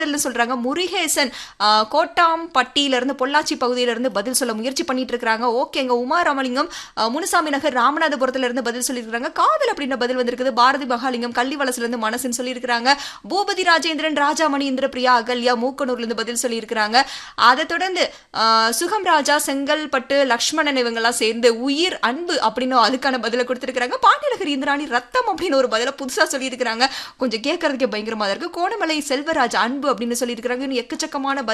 சொல்றாங்க முருகேசன் ஆ, கோட்டாம்பட்டியில இருந்து பொள்ளாச்சி பகுதியில இருந்து பதில் சொல்ல முயற்சி பண்ணிட்டு இருக்காங்க ஓகேங்க உமா ராமலிங்கம் ஆ, முனுசாமி நகர் ராமநாதபுரத்துல இருந்து பதில் சொல்லியிருக்காங்க காதல் அப்படின்ற பதில் வந்திருக்குது பாரதி மகாலிங்கம் கள்ளிவளசுல இருந்து மனசுன்னு சொல்லியிருக்காங்க பூபதி ராஜேந்திரன் ராஜாமணி இந்திர பிரியா அகல்யா மூக்கனூர்ல இருந்து பதில் சொல்லியிருக்காங்க அதை தொடர்ந்து ஆ, சுகம் ராஜா செங்கல்பட்டு லக்ஷ்மணன் இவங்கெல்லாம் சேர்ந்து உயிர் அன்பு அப்படின்னு அதுக்கான பதிலை கொடுத்திருக்காங்க பாண்டியநகர் இந்திராணி ரத்தம் அப்படின்னு ஒரு பதில புதுசா சொல்லியிருக்காங்க கொஞ்சம் கேட்கறதுக்கே பயங்கரமா தான் இருக்கு கோணமலை செல்வராஜ் அன்பு அப்படின்னு சொல்லியிருக்காங்க இன்னும் எக்கச்சக்கமான